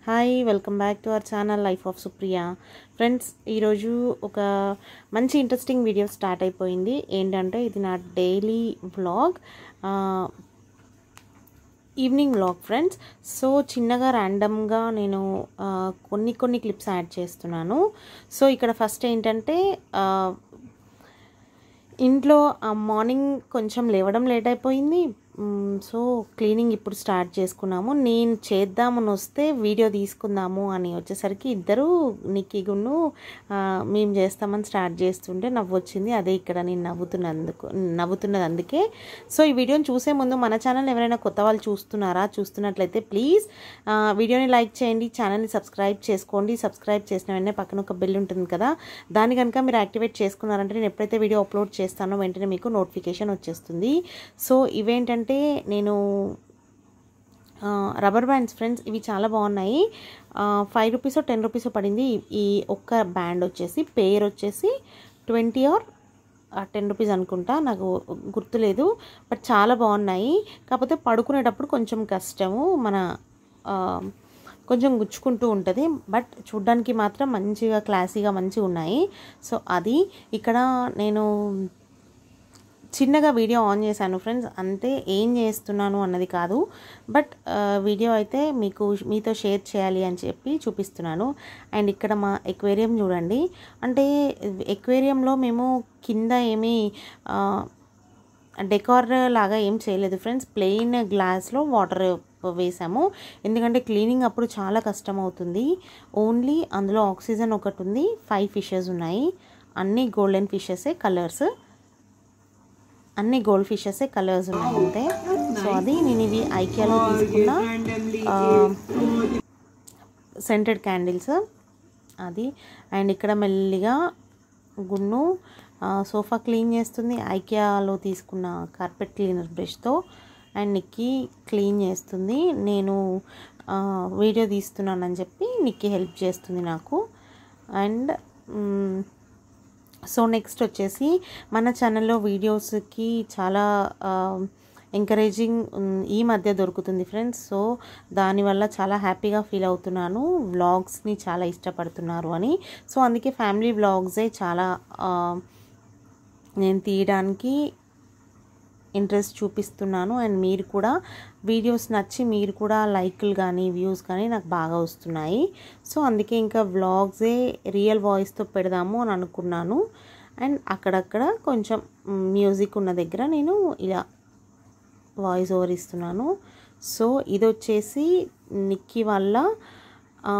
Hi welcome back to our channel life of Supriya friends ఈరోజు ఒక మంచి ఇంట్రెస్టింగ్ వీడియో స్టార్ట్ అయిపోయింది ఏంటంటే ఇది నా daily vlog evening vlog friends so చిన్నగా ర్యాండమ్గా నేను ఆ, కొన్ని కొన్ని క్లిప్స్ యాడ్ చేస్తున్నాను సో ఇక్కడ ఫస్ట్ ఏంటంటే ఆ, ఇంట్లో మార్నింగ్ కొంచెం లేవడం లేట్ అయిపోయింది మ్, సో క్లీనింగ్ ఇప్పుడు స్టార్ట్ చేసుకున్నాము నేను చేద్దామని వస్తే వీడియో తీసుకుందాము అని వచ్చేసరికి ఇద్దరు నిక్కి గున్ను ఆ, మేము చేస్తామని స్టార్ట్ చేస్తుంటే నవ్వు వచ్చింది అదే ఇక్కడ నేను నవ్వుతున్నందుకు నవ్వుతున్నది అందుకే సో ఈ వీడియోని చూసే ముందు మన ఛానల్ ఎవరైనా కొత్త వాళ్ళు చూస్తున్నారా చూస్తున్నట్లయితే ప్లీజ్ వీడియోని లైక్ చేయండి ఛానల్ని సబ్స్క్రైబ్ చేసుకోండి సబ్స్క్రైబ్ చేసిన వెంటనే పక్కన ఒక బెల్ ఉంటుంది కదా దాని కనుక మీరు యాక్టివేట్ చేసుకున్నారంటే నేను ఎప్పుడైతే వీడియో అప్లోడ్ చేస్తానో వెంటనే మీకు నోటిఫికేషన్ వచ్చేస్తుంది సో ఇవేంటంటే నేను రబ్బర్ బ్యాండ్స్ ఫ్రెండ్స్ ఇవి చాలా బాగున్నాయి ఫైవ్ రూపీస్ టెన్ రూపీస్ పడింది ఈ ఒక్క బ్యాండ్ వచ్చేసి పేర్ వచ్చేసి ట్వంటీ ఆర్ టెన్ రూపీస్ అనుకుంటా నాకు గుర్తులేదు బట్ చాలా బాగున్నాయి కాకపోతే పడుకునేటప్పుడు కొంచెం కష్టము మన ఆ, కొంచెం గుచ్చుకుంటూ ఉంటుంది బట్ చూడ్డానికి మాత్రం మంచిగా క్లాసీగా మంచిగా ఉన్నాయి సో అది ఇక్కడ నేను చిన్నగా వీడియో ఆన్ చేశాను ఫ్రెండ్స్ అంతే ఏం చేస్తున్నాను అన్నది కాదు బట్ వీడియో అయితే మీకు మీతో షేర్ చేయాలి అని చెప్పి చూపిస్తున్నాను అండ్ ఇక్కడ మా ఎక్వేరియం చూడండి అంటే ఎక్వేరియంలో మేము కింద ఏమీ ఆ, డెకార్ లాగా ఏం చేయలేదు ఫ్రెండ్స్ ప్లెయిన్ గ్లాస్లో వాటర్ వేసాము ఎందుకంటే క్లీనింగ్ అప్పుడు చాలా కష్టం అవుతుంది ఓన్లీ అందులో ఆక్సిజన్ ఒకటి ఉంది ఫైవ్ ఫిషెస్ ఉన్నాయి అన్ని గోల్డెన్ ఫిషెసే కలర్స్ అన్ని గోల్డ్ ఫిషెసే కలర్స్ ఉన్నాయి అంతే సో అది నేను ఇవి ఐకియాలో తీసుకున్న సెంటెడ్ క్యాండిల్స్ అది అండ్ ఇక్కడ మెల్లిగా గున్ను ఆ, సోఫా క్లీన్ చేస్తుంది ఐకియాలో తీసుకున్న కార్పెట్ క్లీనర్ బ్రష్తో అండ్ నిక్కి క్లీన్ చేస్తుంది నేను ఆ, వీడియో తీస్తున్నానని చెప్పి నిక్కి హెల్ప్ చేస్తుంది నాకు అండ్ మ్, సో నెక్స్ట్ వచ్చేసి మన ఛానల్లో వీడియోస్కి చాలా ఎంకరేజింగ్ ఈ మధ్య దొరుకుతుంది ఫ్రెండ్స్ సో దానివల్ల చాలా హ్యాపీగా ఫీల్ అవుతున్నాను వ్లాగ్స్ని చాలా ఇష్టపడుతున్నారు అని సో అందుకే ఫ్యామిలీ వ్లాగ్సే చాలా ఆ, నేను తీయడానికి ఇంట్రెస్ట్ చూపిస్తున్నాను అండ్ మీరు కూడా వీడియోస్ నచ్చి మీరు కూడా లైక్లు కానీ వ్యూస్ కానీ నాకు బాగా వస్తున్నాయి సో అందుకే ఇంకా వ్లాగ్సే రియల్ వాయిస్తో పెడదాము అని అనుకున్నాను అండ్ అక్కడక్కడ కొంచెం మ్యూజిక్ ఉన్న దగ్గర నేను ఇలా వాయిస్ ఓవర్ ఇస్తున్నాను సో ఇది వచ్చేసి నిక్కీ వాళ్ళ ఆ,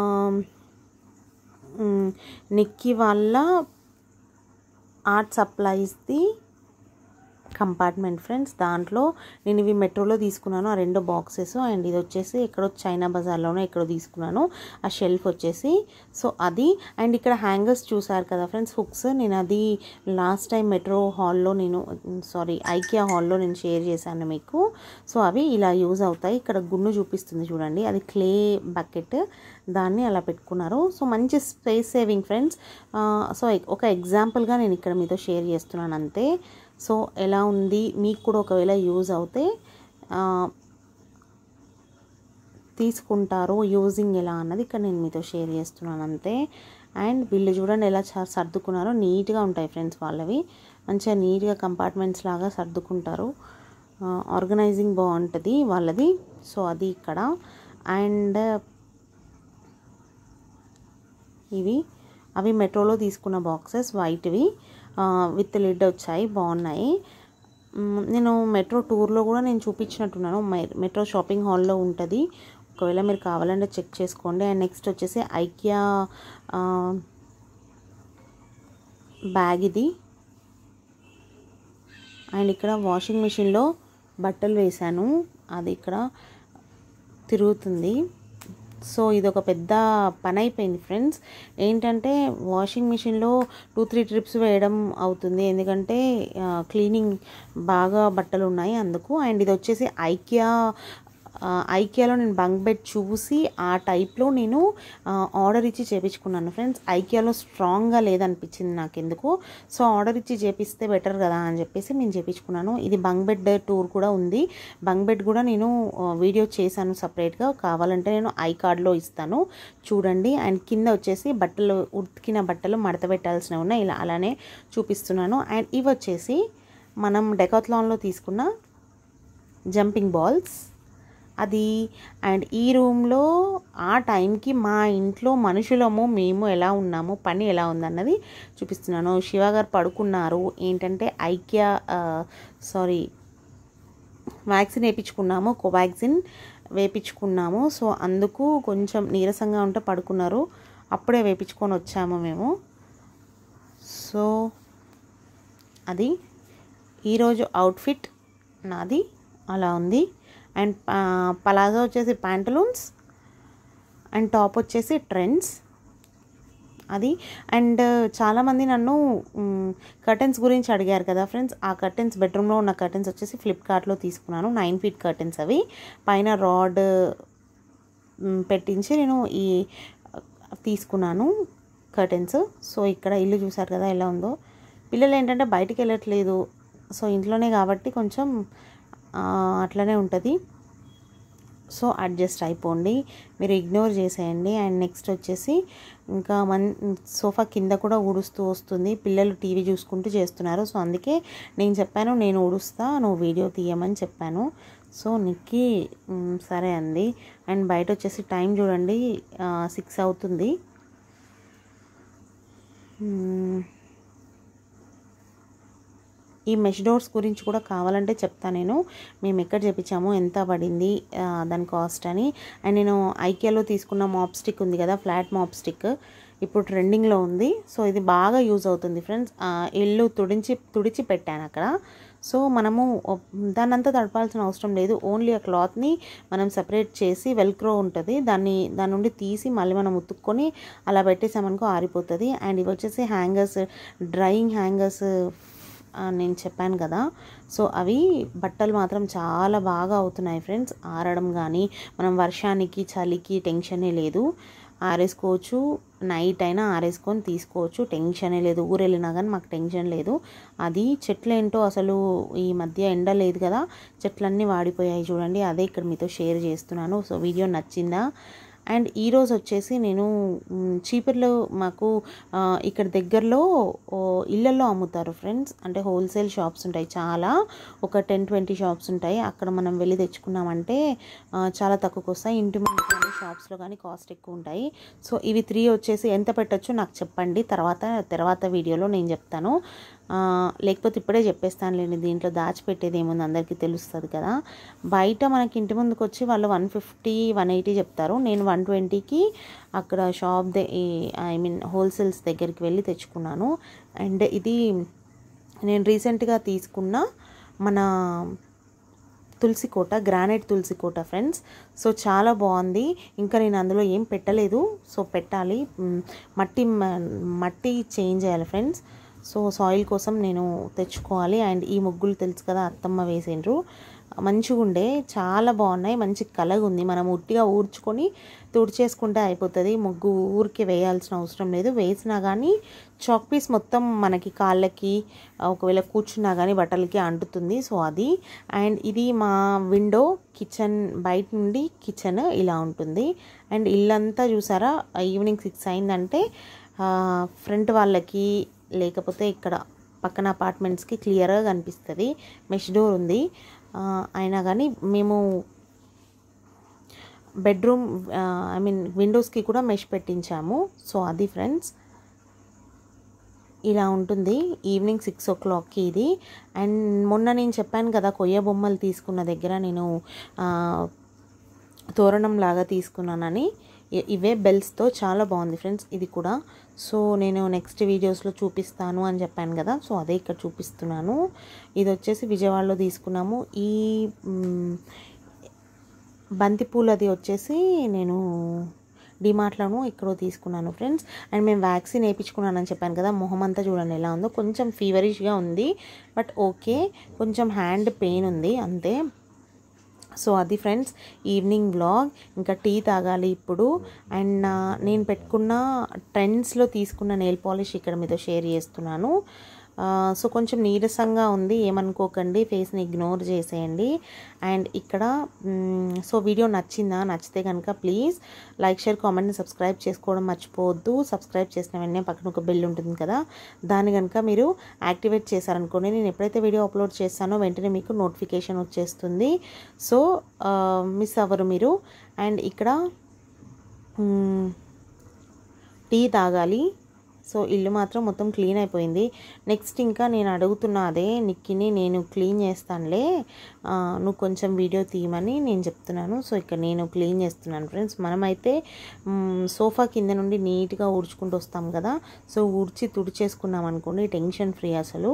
మ్, నిక్కీ వాళ్ళ ఆర్ట్ సప్లైస్ది కంపార్ట్మెంట్ ఫ్రెండ్స్ దాంట్లో నేను ఇవి మెట్రోలో తీసుకున్నాను ఆ రెండు బాక్సెస్ అండ్ ఇది వచ్చేసి ఎక్కడో చైనా బజార్లోనో ఎక్కడో తీసుకున్నాను ఆ షెల్ఫ్ వచ్చేసి సో అది అండ్ ఇక్కడ హ్యాంగర్స్ చూసారు కదా ఫ్రెండ్స్ హుక్స్ నేను అది లాస్ట్ టైం మెట్రో హాల్లో నేను సారీ ఐకియా హాల్లో నేను షేర్ చేశాను మీకు సో అవి ఇలా యూజ్ అవుతాయి ఇక్కడ గున్ను చూపిస్తుంది చూడండి అది క్లే బకెట్ దాన్ని అలా పెట్టుకున్నారు సో మంచి స్పేస్ సేవింగ్ ఫ్రెండ్స్ సో ఒక ఎగ్జాంపుల్గా నేను ఇక్కడ మీతో షేర్ చేస్తున్నాను అంతే సో ఎలా ఉంది మీకు కూడా ఒకవేళ యూజ్ అవుతే ఆ, తీసుకుంటారో యూజింగ్ ఎలా అన్నది ఇక్కడ నేను మీతో షేర్ చేస్తున్నాను అంతే అండ్ వీళ్ళు చూడండి ఎలా చ- సర్దుకున్నారో నీట్గా ఉంటాయి ఫ్రెండ్స్ వాళ్ళవి మంచిగా నీట్గా కంపార్ట్మెంట్స్ లాగా సర్దుకుంటారు ఆర్గనైజింగ్ బాగుంటుంది వాళ్ళది సో అది ఇక్కడ అండ్ ఇవి అవి మెట్రోలో తీసుకున్న బాక్సెస్ వైట్వి విత్ లిడ్ వచ్చాయి బాగున్నాయి మ్, నేను మెట్రో టూర్లో కూడా నేను చూపించినట్టున్నాను మె- మెట్రో షాపింగ్ హాల్లో ఉంటుంది ఒకవేళ మీరు కావాలంటే చెక్ చేసుకోండి అండ్ నెక్స్ట్ వచ్చేసి ఐకియా ఆ, బ్యాగ్ ఇది అండ్ ఇక్కడ వాషింగ్ మిషన్లో బట్టలు వేశాను అది ఇక్కడ తిరుగుతుంది సో ఇది ఒక పెద్ద పని అయిపోయింది ఫ్రెండ్స్ ఏంటంటే వాషింగ్ మిషన్లో టూ త్రీ ట్రిప్స్ వేయడం అవుతుంది ఎందుకంటే క్లీనింగ్ బాగా బట్టలు ఉన్నాయి అందుకు అండ్ ఇది వచ్చేసి ఐకియా ఐకియాలో నేను బంక్ బెడ్ చూసి ఆ టైప్లో నేను ఆర్డర్ ఇచ్చి చేపించుకున్నాను ఫ్రెండ్స్ ఐకియాలో స్ట్రాంగ్గా లేదనిపించింది నాకు ఎందుకు సో ఆర్డర్ ఇచ్చి చేపిస్తే బెటర్ కదా అని చెప్పేసి నేను చేపించుకున్నాను ఇది బంక్ బెడ్ టూర్ కూడా ఉంది బంక్ బెడ్ కూడా నేను వీడియో చేశాను సపరేట్గా కావాలంటే నేను ఐ కార్డ్లో ఇస్తాను చూడండి అండ్ కింద వచ్చేసి బట్టలు ఉతికిన బట్టలు మడత పెట్టాల్సినవి ఉన్నాయి ఇలా అలానే చూపిస్తున్నాను అండ్ ఇవి వచ్చేసి మనం డెకాత్లాన్లో తీసుకున్న జంపింగ్ బాల్స్ అది అండ్ ఈ రూమ్లో ఆ టైంకి మా ఇంట్లో మనుషులము మేము ఎలా ఉన్నాము పని ఎలా ఉందన్నది చూపిస్తున్నాను శివ గారు పడుకున్నారు ఏంటంటే ఐక్య సారీ వ్యాక్సిన్ వేయించుకున్నాము కోవాక్సిన్ వేయించుకున్నాము సో అందుకు కొంచెం నీరసంగా ఉంటే పడుకున్నారు అప్పుడే వేయించుకొని వచ్చాము మేము సో అది ఈరోజు అవుట్ఫిట్ నాది అలా ఉంది అండ్ పలాజో వచ్చేసి ప్యాంటలూన్స్ అండ్ టాప్ వచ్చేసి ట్రెండ్స్ అది అండ్ చాలామంది నన్ను కర్టెన్స్ గురించి అడిగారు కదా ఫ్రెండ్స్ ఆ కర్టెన్స్ బెడ్రూమ్లో ఉన్న కర్టెన్స్ వచ్చేసి ఫ్లిప్కార్ట్లో తీసుకున్నాను నైన్ ఫీట్ కర్టెన్స్ అవి పైన రాడ్ పెట్టించి నేను ఈ తీసుకున్నాను కర్టెన్స్ సో ఇక్కడ ఇల్లు చూసారు కదా ఎలా ఉందో పిల్లలు ఏంటంటే బయటికి వెళ్ళట్లేదు సో ఇంట్లోనే కాబట్టి కొంచెం అట్లనే ఉంటుంది సో అడ్జస్ట్ అయిపోండి మీరు ఇగ్నోర్ చేసేయండి అండ్ నెక్స్ట్ వచ్చేసి ఇంకా మన్ సోఫా కింద కూడా ఊడుస్తూ వస్తుంది పిల్లలు టీవీ చూసుకుంటూ చేస్తున్నారు సో అందుకే నేను చెప్పాను నేను ఊడుస్తా నువ్వు వీడియో తీయమని చెప్పాను సో నిక్కి సరే అంది అండ్ బయట వచ్చేసి టైం చూడండి సిక్స్ అవుతుంది ఈ మెష్ డోర్స్ గురించి కూడా కావాలంటే చెప్తా నేను మేము ఎక్కడ చేపించాము ఎంత పడింది దాని కాస్ట్ అని అండ్ నేను ఐకియాలో తీసుకున్న మాప్ స్టిక్ ఉంది కదా ఫ్లాట్ మాప్ స్టిక్ ఇప్పుడు ట్రెండింగ్లో ఉంది సో ఇది బాగా యూజ్ అవుతుంది ఫ్రెండ్స్ ఇల్లు తుడిచి తుడిచి పెట్టాను అక్కడ సో మనము దాన్ని అంతా తడపాల్సిన అవసరం లేదు ఓన్లీ ఆ క్లాత్ని మనం సపరేట్ చేసి వెల్క్రో ఉంటుంది దాన్ని దాని నుండి తీసి మళ్ళీ మనం ఉతుక్కొని అలా పెట్టేసామనుకో ఆరిపోతుంది అండ్ ఇవి వచ్చేసి హ్యాంగర్స్ డ్రైయింగ్ హ్యాంగర్స్ నేను చెప్పాను కదా సో అవి బట్టలు మాత్రం చాలా బాగా అవుతున్నాయి ఫ్రెండ్స్ ఆరడం కానీ మనం వర్షానికి చలికి టెన్షనే లేదు ఆరేసుకోవచ్చు నైట్ అయినా ఆరేసుకొని తీసుకోవచ్చు టెన్షనే లేదు ఊరు వెళ్ళినా కానీ మాకు టెన్షన్ లేదు అది చెట్లు ఏంటో అసలు ఈ మధ్య ఎండ లేదు కదా చెట్లన్నీ వాడిపోయాయి చూడండి అదే ఇక్కడ మీతో షేర్ చేస్తున్నాను సో వీడియో నచ్చిందా అండ్ ఈరోజు వచ్చేసి నేను చీపుర్లు మాకు ఇక్కడ దగ్గరలో ఇళ్ళల్లో అమ్ముతారు ఫ్రెండ్స్ అంటే హోల్సేల్ షాప్స్ ఉంటాయి చాలా ఒక టెన్ ట్వంటీ షాప్స్ ఉంటాయి అక్కడ మనం వెళ్ళి తెచ్చుకున్నామంటే చాలా తక్కువకి వస్తాయి ఇంటి ముందు కానీ షాప్స్లో కానీ కాస్ట్ ఎక్కువ ఉంటాయి సో ఇవి త్రీ వచ్చేసి ఎంత పెట్టచ్చు నాకు చెప్పండి తర్వాత తర్వాత వీడియోలో నేను చెప్తాను లేకపోతే ఇప్పుడే చెప్పేస్తాను లేండి దీంట్లో దాచిపెట్టేది ఏముంది అందరికీ తెలుస్తుంది కదా బయట మనకి ఇంటి ముందుకు వచ్చి వాళ్ళు వన్ ఫిఫ్టీ వన్ ఎయిటీ చెప్తారు నేను వన్ ట్వంటీకి అక్కడ shop the I mean wholesales దగ్గరికి వెళ్ళి తెచ్చుకున్నాను అండ్ ఇది నేను రీసెంట్గా తీసుకున్న మన తులసి కోట గ్రానైట్ తులసి కోట ఫ్రెండ్స్ సో చాలా బాగుంది ఇంకా నేను అందులో ఏం పెట్టలేదు సో పెట్టాలి మట్టి మట్టి చేంజ్ చేయాలి ఫ్రెండ్స్ సో సాయిల్ కోసం నేను తెచ్చుకోవాలి అండ్ ఈ ముగ్గులు తెలుసు కదా అత్తమ్మ వేసిండ్రు మంచిగా ఉండే చాలా బాగున్నాయి మంచి కలగా ఉంది మనం ఉట్టిగా ఊడ్చుకొని తుడిచేసుకుంటే అయిపోతుంది ముగ్గు ఊరికి వేయాల్సిన అవసరం లేదు వేసినా కానీ చాక్ పీస్ మొత్తం మనకి కాళ్ళకి ఒకవేళ కూర్చున్నా కానీ బట్టలకి అంటుతుంది సో అది అండ్ ఇది మా విండో కిచెన్ బయట నుండి కిచెన్ ఇలా ఉంటుంది అండ్ ఇల్లంతా చూసారా ఈవినింగ్ సిక్స్ అయిందంటే ఫ్రంట్ వాళ్ళకి లేకపోతే ఇక్కడ పక్కన అపార్ట్మెంట్స్కి క్లియర్గా కనిపిస్తుంది మెష్ డోర్ ఉంది అయినా కానీ మేము బెడ్రూమ్ ఐ మీన్ విండోస్కి కూడా మెష్ పెట్టించాము సో అది ఫ్రెండ్స్ ఇలా ఉంటుంది ఈవినింగ్ సిక్స్ ఓ క్లాక్కి ఇది అండ్ మొన్న నేను చెప్పాను కదా కొయ్య బొమ్మలు తీసుకున్న దగ్గర నేను తోరణం లాగా తీసుకున్నానని ఇవే బెల్స్తో చాలా బాగుంది ఫ్రెండ్స్ ఇది కూడా సో నేను నెక్స్ట్ వీడియోస్లో చూపిస్తాను అని చెప్పాను కదా సో అదే ఇక్కడ చూపిస్తున్నాను ఇది వచ్చేసి విజయవాడలో తీసుకున్నాము ఈ బంతిపూలది వచ్చేసి నేను డిమార్ట్లోను ఎక్కడో తీసుకున్నాను ఫ్రెండ్స్ అండ్ మేము వ్యాక్సిన్ వేయించుకున్నానని చెప్పాను కదా మొహం అంతా చూడండి ఎలా ఉందో కొంచెం ఫీవరిష్గా ఉంది బట్ ఓకే కొంచెం హ్యాండ్ పెయిన్ ఉంది అంతే సో అది ఫ్రెండ్స్ ఈవినింగ్ వ్లాగ్ ఇంకా టీ తాగాలి ఇప్పుడు అండ్ నా నేను పెట్టుకున్న ట్రెండ్స్లో తీసుకున్న నెయిల్ పాలిష్ ఇక్కడ మీతో షేర్ చేస్తున్నాను ఆ, సో కొంచెం నీరసంగా ఉంది ఏమనుకోకండి ఫేస్ని ఇగ్నోర్ చేసేయండి అండ్ ఇక్కడ మ్, సో వీడియో నచ్చిందా నచ్చితే కనుక please like share comment subscribe చేసుకోవడం మర్చిపోవద్దు సబ్స్క్రైబ్ చేసిన వెంటనే పక్కన ఒక బెల్ ఉంటుంది కదా దాన్ని కనుక మీరు యాక్టివేట్ చేశారనుకోండి నేను ఎప్పుడైతే వీడియో అప్లోడ్ చేస్తానో వెంటనే మీకు నోటిఫికేషన్ వచ్చేస్తుంది సో మిస్ అవ్వరు మీరు అండ్ ఇక్కడ మ్, టీ తాగాలి సో ఇల్లు మాత్రం మొత్తం క్లీన్ అయిపోయింది నెక్స్ట్ ఇంకా నేను అడుగుతున్నా అదే నిక్కిని నేను క్లీన్ చేస్తానులే ఆ, నువ్వు కొంచెం వీడియో తీయమని నేను చెప్తున్నాను సో ఇక్కడ నేను క్లీన్ చేస్తున్నాను ఫ్రెండ్స్ మనమైతే మ్, సోఫా కింద నుండి నీట్గా ఊడ్చుకుంటూ వస్తాం కదా సో ఊడ్చి తుడిచేసుకున్నాం అనుకోండి టెన్షన్ ఫ్రీ అసలు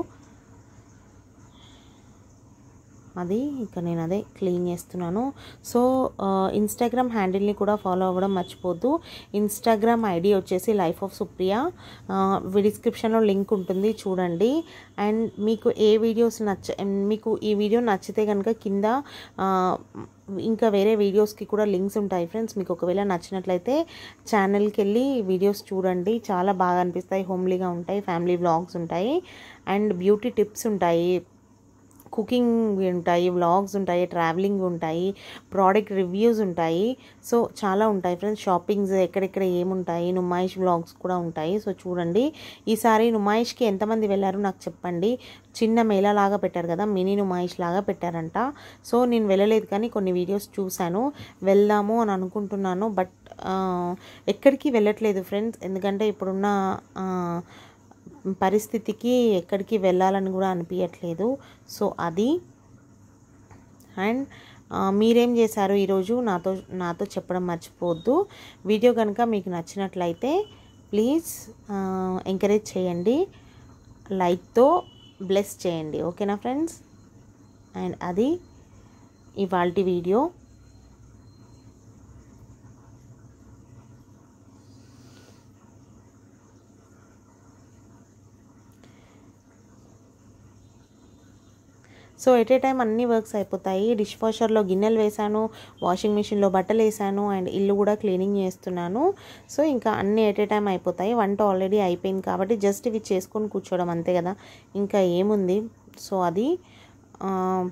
అది ఇక నేను అదే క్లీన్ చేస్తున్నాను సో ఇన్స్టాగ్రామ్ హ్యాండిల్ని కూడా ఫాలో అవ్వడం మర్చిపోద్దు ఇన్స్టాగ్రామ్ ఐడి వచ్చేసి లైఫ్ ఆఫ్ సుప్రియా డిస్క్రిప్షన్లో లింక్ ఉంటుంది చూడండి అండ్ మీకు ఏ వీడియోస్ నచ్చ మీకు ఈ వీడియో నచ్చితే కనుక కింద ఆ, ఇంకా వేరే వీడియోస్కి కూడా లింక్స్ ఉంటాయి ఫ్రెండ్స్ మీకు ఒకవేళ నచ్చినట్లయితే ఛానల్కి వెళ్ళి వీడియోస్ చూడండి చాలా బాగా అనిపిస్తాయి హోమ్లీగా ఉంటాయి ఫ్యామిలీ వ్లాగ్స్ ఉంటాయి అండ్ బ్యూటీ టిప్స్ ఉంటాయి కుకింగ్ ఉంటాయి వ్లాగ్స్ ఉంటాయి ట్రావెలింగ్ ఉంటాయి ప్రోడక్ట్ రివ్యూస్ ఉంటాయి సో చాలా ఉంటాయి ఫ్రెండ్స్ షాపింగ్స్ ఎక్కడెక్కడ ఏముంటాయి నుమాయిష్ వ్లాగ్స్ కూడా ఉంటాయి సో చూడండి ఈసారి నుమాయిష్కి ఎంతమంది వెళ్ళారు నాకు చెప్పండి చిన్న మేళా లాగా పెట్టారు కదా మినీ నుమాయిష్ లాగా పెట్టారంట సో నేను వెళ్ళలేదు కానీ కొన్ని వీడియోస్ చూశాను వెళ్దాము అని అనుకుంటున్నాను బట్ ఎక్కడికి వెళ్ళట్లేదు ఫ్రెండ్స్ ఎందుకంటే ఇప్పుడున్న ఆ, పరిస్థితికి ఎక్కడికి వెళ్ళాలని కూడా అనిపించట్లేదు సో అది అండ్ ఆ, మీరేం చేశారు ఈరోజు నాతో నాతో చెప్పడం మర్చిపోవద్దు వీడియో కనుక మీకు నచ్చినట్లయితే ప్లీజ్ ఎంకరేజ్ చేయండి లైక్తో బ్లెస్ చేయండి ఓకేనా ఫ్రెండ్స్ అండ్ అది ఇవాళ video so at a time అన్ని వర్క్స్ అయిపోతాయి డిష్ వాషర్లో గిన్నెలు వేసాను వాషింగ్ మిషన్లో బట్టలు వేసాను అండ్ ఇల్లు కూడా క్లీనింగ్ చేస్తున్నాను సో ఇంకా అన్ని ఎట్ ఏ టైం అయిపోతాయి వంట ఆల్రెడీ అయిపోయింది కాబట్టి జస్ట్ ఇవి చేసుకొని కూర్చోవడం అంతే కదా ఇంకా ఏముంది సో అది ఆ,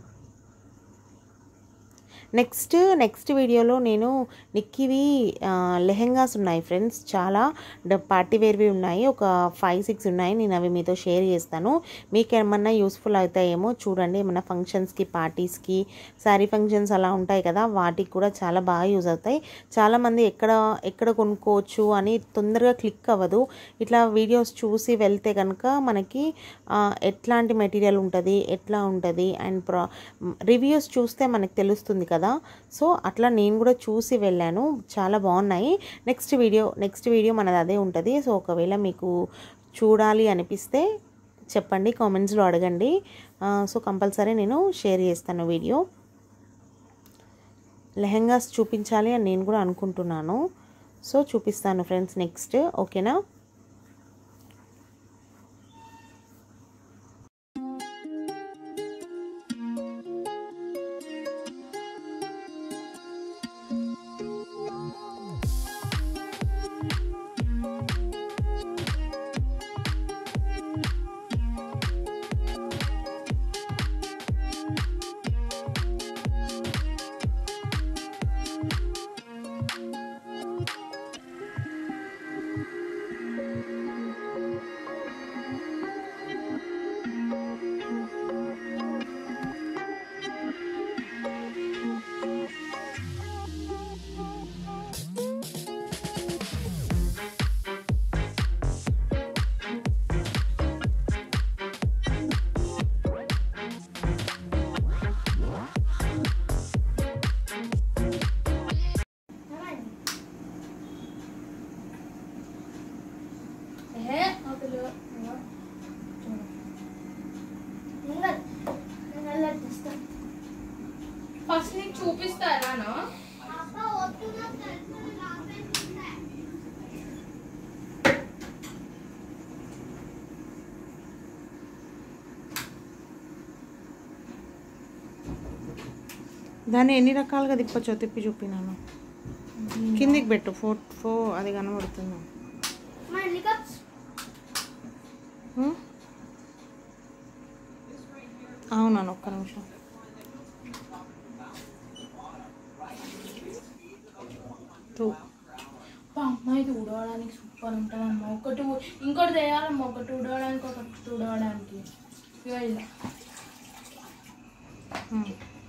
నెక్స్ట్ నెక్స్ట్ వీడియోలో నేను నిక్కివి ఆ, లెహెంగాస్ ఉన్నాయి ఫ్రెండ్స్ చాలా డ- పార్టీ వేర్వి ఉన్నాయి ఒక ఫైవ్ సిక్స్ ఉన్నాయి నేను అవి మీతో షేర్ చేస్తాను మీకు ఏమన్నా యూస్ఫుల్ అవుతాయేమో చూడండి ఏమన్నా ఫంక్షన్స్కి పార్టీస్కి శారీ ఫంక్షన్స్ అలా ఉంటాయి కదా వాటికి కూడా చాలా బాగా యూజ్ అవుతాయి చాలామంది ఎక్కడ ఎక్కడ కొనుక్కోవచ్చు అని తొందరగా క్లిక్ అవ్వదు ఇట్లా వీడియోస్ చూసి వెళ్తే కనుక మనకి ఆ, ఎట్లాంటి మెటీరియల్ ఉంటుంది ఎట్లా ఉంటుంది అండ్ ప్రా రివ్యూస్ చూస్తే మనకు తెలుస్తుంది కదా సో అట్లా నేను కూడా చూసి వెళ్ళాను చాలా బాగున్నాయి నెక్స్ట్ వీడియో నెక్స్ట్ వీడియో మనది అదే ఉంటుంది సో ఒకవేళ మీకు చూడాలి అనిపిస్తే చెప్పండి కామెంట్స్లో అడగండి ఆ, సో కంపల్సరీ నేను షేర్ చేస్తాను వీడియో లెహెంగాస్ చూపించాలి అని నేను కూడా అనుకుంటున్నాను సో చూపిస్తాను ఫ్రెండ్స్ నెక్స్ట్ ఓకేనా ఫస్ట్ నీకు చూపిస్తారా నా దాన్ని ఎన్ని రకాలుగా తిప్పచ్చో తిప్పి చూపినాను కిందికి పెట్టు ఫో ఫో అది కనబడుతుంది మా ఎన్ని కప్స్ ఉం? అవునాను ఒక్క నిమిషం టూ అబ్బా, అమ్మాయి ఇది ఊడవడానికి సూపర్ ఉంటుంది అమ్మ ఒకటి ఊ- ఇంకోటి చేయాలమ్మ ఒకటి ఊడవడానికి ఒకటి తుడవడానికి ఇగో ఇలా ఉం.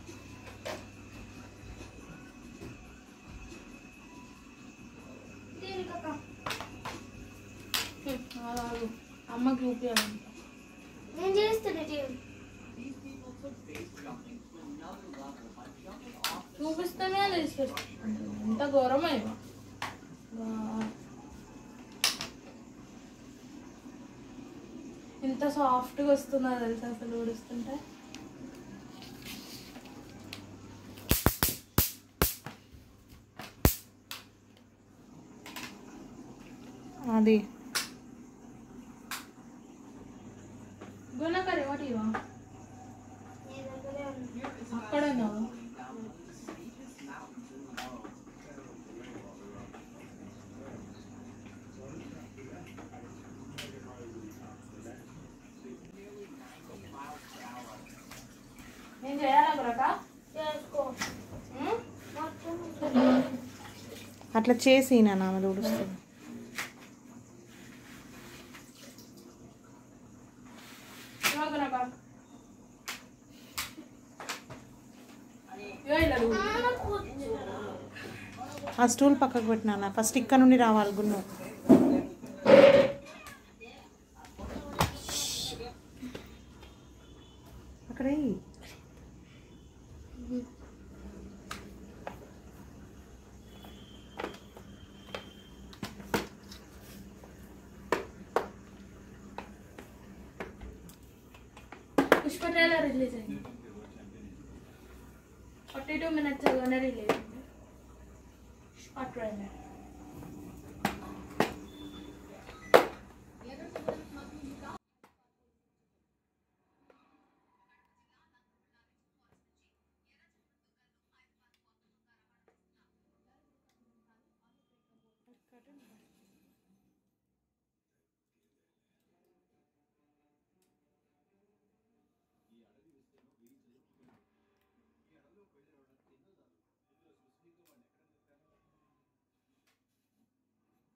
దీనికప్ప హ్మ్, అలాగు అమ్మకి చూపించాలంట నేను చేస్తాను టీవీ చూపిస్తేనే తీసుకొస్తా ఎంత ఘోరమా ఇవ ఎంత సాఫ్ట్గా వస్తుందో తెలుసా అసలు ఊడుస్తుంటే అది గుణకరి ఒకటి ఇవా నీ దగ్గరే ఉంది అక్కడ ఉన్నావా నేను చేయాలా గురక చేసుకో మొత్తం అట్లా చేసి నా ఆమె ఊడుస్తుంది గురక ఇగో ఇలా ఊడు. ఆ స్టూల్ పక్కకు పెట్టినా ఫస్ట్ ఇక్కడ నుండి రావాలి గున్ను అక్కడ ఎయ్. పుష్ప ట్రైలర్ రిలీజ్ అయింది ఫార్టీ టూ మినిట్స్ అగానే రిలీజ్ అయింది పుష్ప ట్రైలర్